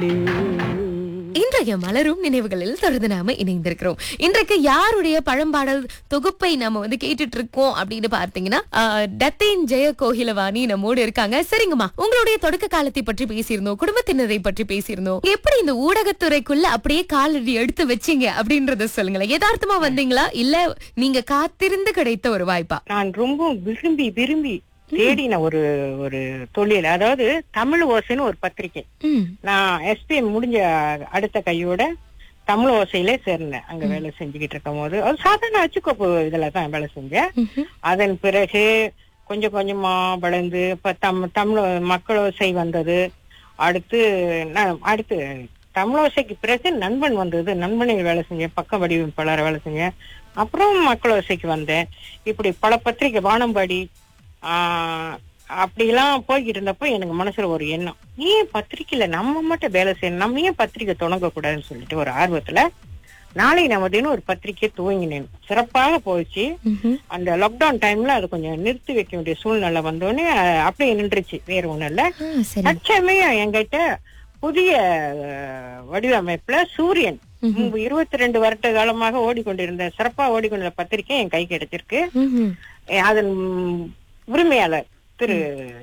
கண்டே இன்றைய மலரும் நினைவுகளில் தொடர்ந்து நாம இணைந்திருக்கிறோம் இன்றைக்கு யாருடைய பழம்பாடல் தொகுப்பை நாம வந்து கேட்டுட்டு இருக்கோம் அப்படின்னு பார்த்தீங்கன்னா ஆஹ், டத்தேன் ஜெய கோகிலவாணி நம்மோடு இருக்காங்க சரிங்கம்மா உங்களுடைய தொடக்க காலத்தை பற்றி பேசியிருந்தோம் குடும்பத்தினரை பற்றி பேசியிருந்தோம் எப்படி இந்த ஊடகத்துறைக்குள்ள அப்படியே காலடி எடுத்து வச்சீங்க அப்படின்றத சொல்லுங்களேன் யதார்த்தமா வந்தீங்களா இல்ல நீங்க காத்திருந்து கிடைத்த ஒரு வாய்ப்பா நான் ரொம்ப விரும்பி விரும்பி தேடின ஒரு ஒரு தொழில் அதாவது தமிழ் ஓசைன்னு ஒரு பத்திரிக்கை ம் நான் எஸ்பிஎம் முடிஞ்ச அடுத்த கையோட தமிழ் ஓசையிலே சேர்ந்தேன் அங்க வேலை செஞ்சுக்கிட்டு இருக்கும் போது அது சாதாரண அச்சுக்கோப்பு இதுல தான் வேலை செஞ்சேன் ம்ஹும். அதன் பிறகு கொஞ்சம் கொஞ்சமா வளர்ந்து இப்ப தம் தமிழ் மக்கள் ஓசை வந்தது அடுத்து நான் அடுத்து தமிழோசைக்கு பிறகு நண்பன் வந்தது நண்பனில் வேலை செஞ்சேன் பக்க வடிவமைப்பாளர் வேலை செஞ்சேன் அப்புறம் மக்கள் ஓசைக்கு வந்தேன் இப்படி பல பத்திரிகை வானம்பாடி ஆஹ் அப்படிலாம் போய்கிட்டு இருந்தப்போ எனக்கு மனசுல ஒரு எண்ணம் ஏன் பத்திரிக்கையில நம்ம மட்டும் வேலை செய்யணும் நம்ம ஏன் பத்திரிக்கை தொடங்க கூடாதுன்னு சொல்லிட்டு ஒரு ஆர்வத்துல நாளை நமதுன்னு ஒரு பத்திரிக்கை துவங்கினேன் சிறப்பாக போச்சு ம்ஹும். அந்த லாக்டவுன் டைம்ல அது கொஞ்சம் நிறுத்தி வைக்க வேண்டிய சூழ்நிலை வந்தோடனே அஹ், அப்படியே நின்றுச்சு வேற ஒண்ணும் இல்ல ஆ, சரி தற்சமயம் என்கிட்ட புதிய அஹ், வடிவமைப்புல சூரியன் முன்பு இருபத்தி ரெண்டு வருட காலமாக ஓடிக்கொண்டிருந்த சிறப்பா ஓடிக்கொண்டிருந்த பத்திரிக்கை என் கை கிடைச்சிருக்கு ம்ஹும். அஹ், அதன் உரிமையாளர் திரு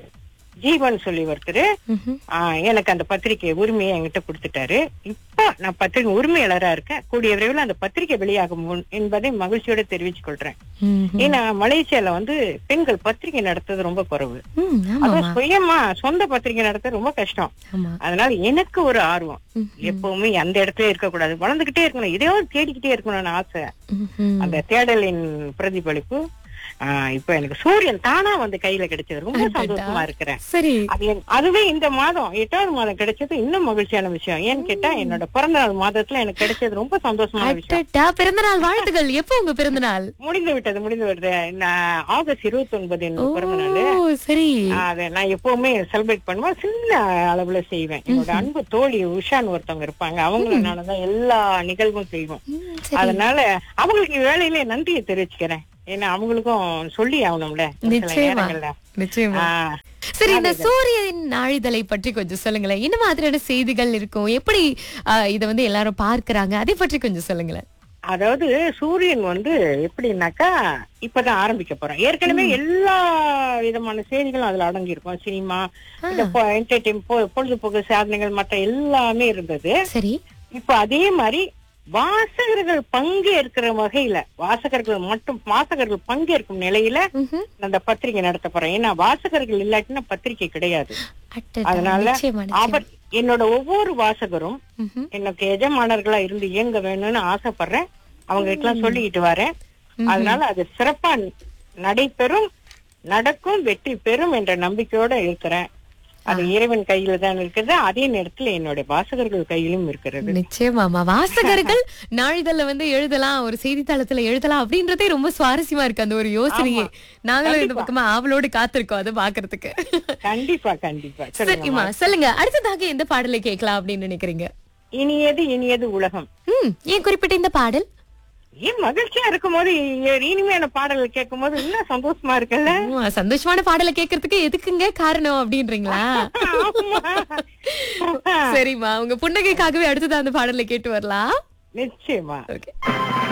ஜீவன் சொல்லி ஒருத்தர் ம்ஹும். எனக்கு அந்த பத்திரிகை உரிமையை என்கிட்ட கொடுத்துட்டாரு இப்ப நான் பத்திரிகை உரிமையாளரா இருக்கேன் கூடிய விரைவில் அந்த பத்திரிகை வெளியாகும் முன் என்பதை மகிழ்ச்சியோட தெரிவித்துக் கொள்றேன் ம்ஹும். ஏன்னா மலேசியால வந்து பெண்கள் பத்திரிகை நடத்துறது ரொம்ப குறைவு ம், ஆமாமா அதுவும் சுயமா சொந்த பத்திரிகை நடத்த ரொம்ப கஷ்டம் ஆமா அதனால எனக்கு ஒரு ஆர்வம் ம்ஹும். எப்பவுமே அந்த இடத்துல இருக்கக்கூடாது வளர்ந்துகிட்டே இருக்கணும் இதையாவது தேடிக்கிட்டே இருக்கணும்னு ஆசை ம்ஹும். அந்த தேடலின் பிரதிபலிப்பு ஆஹ் இப்ப எனக்கு சூரியன் தானா வந்து கையில கிடைச்சது ரொம்ப அடடா. சந்தோஷமா இருக்கிறேன் சரி அது என்- அதுவே இந்த மாதம் எட்டாவது மாதம் கிடைச்சது இன்னும் மகிழ்ச்சியான விஷயம் ஏன்னு கேட்டா என்னோட பிறந்த நாள் மாதத்துல எனக்கு கிடைச்சது ரொம்ப சந்தோஷமான விஷயம் அடடா பிறந்த நாள் வாழ்த்துக்கள் எப்போ உங்க பிறந்த நாள் முடிந்து விட்டது முடிந்து விட்டது நான் ஆகஸ்ட் இருபத்தி ஒன்பது என்னோட பிறந்த நாள் ஓ சரி அதை நான் எப்பவுமே செலிப்ரேட் பண்ணுவேன் சின்ன அளவுல செய்வேன் என்னோட அன்பு தோழி உஷான்னு ஒருத்தவங்க இருப்பாங்க அவங்களனாலதான் எல்லா நிகழ்வும் செய்வோம் ம், சரி அதனால அவங்களுக்கு வேலையிலே நன்றியை தெரிவிச்சுக்கிறேன் ஏன்னா அவங்களுக்கும் சொல்லி ஆகணும்ல ஒரு சில நிச்சயமா நேரங்கள்ல. நிச்சயமா ஆஹ் சரி இந்த சூரியன் நாளிதழை பற்றி கொஞ்சம் சொல்லுங்களேன் என்ன மாதிரியான செய்திகள் இருக்கும் எப்படி ஆ, இத வந்து எல்லாரும் பார்க்கறாங்க அதை பற்றி கொஞ்சம் சொல்லுங்களேன் அதாவது சூரியன் வந்து எப்படின்னாக்கா இப்பதான் ஆரம்பிக்க போறோம் ஏற்கனவே எல்லா விதமான செய்திகளும் அதுல அடங்கி இருக்கும் சினிமா இந்த என்டர்டைன் பொழுதுபோக்கு சாதனைகள் மற்ற எல்லாமே இருந்தது சரி இப்ப அதே மாதிரி வாசகர்கள் பங்கேற்கிற வகையில வாசகர்கள் மட்டும் வாசகர்கள் பங்கேற்கும் நிலையில ம்ஹும். அந்த பத்திரிகை நடத்த போறேன் ஏன்னா வாசகர்கள் இல்லாட்டினா பத்திரிகை கிடையாது அடடா, அதனால நிச்சயமா நிச்சயமா. அவர் என்னோட ஒவ்வொரு வாசகரும் ம்ஹும். எனக்கு எஜமானர்களா இருந்து இயங்க வேணும்னு ஆசைப்படுறேன் அவங்க கிட்ட எல்லாம் சொல்லிக்கிட்டு வரேன் அதனால அது சிறப்பா நடைபெறும் நடக்கும் வெற்றி பெறும் என்ற நம்பிக்கையோட இருக்கிறேன் அது இறைவன் கையில தான் இருக்குது அதே நேரத்துல என்னுடைய வாசகர்கள் கையிலும் இருக்கிறது நிச்சயமாமா வாசகர்கள் நாளிதழ்ல வந்து எழுதலாம் ஒரு செய்தித்தாளத்துல எழுதலாம் அப்படின்றதே ரொம்ப சுவாரஸ்யமா இருக்கு அந்த ஒரு யோசனையே நாங்களும் இந்த பக்கமா ஆவலோடு காத்திருக்கோம் அதை பாக்குறதுக்கு கண்டிப்பா கண்டிப்பா சொல்லுங்க சரிம்மா சொல்லுங்க அடுத்ததாக எந்த பாடலை கேட்கலாம் அப்படின்னு நினைக்கிறீங்க இனியது இனியது உலகம் ம் ஏன் குறிப்பிட்ட இந்த பாடல் ஏன் மகிழ்ச்சியா இருக்கும் போது இனிமையான பாடல்கள் கேட்கும் போது இன்னும் சந்தோஷமா இருக்குல்ல ஆமா, சந்தோஷமான பாடலை கேட்கறதுக்கு எதுக்குங்க காரணம் அப்படின்றீங்களா ஆமா. சரிம்மா உங்க புன்னகைக்காகவே அடுத்தது அந்த பாடலை கேட்டு வரலாம் நிச்சயமா ஓகே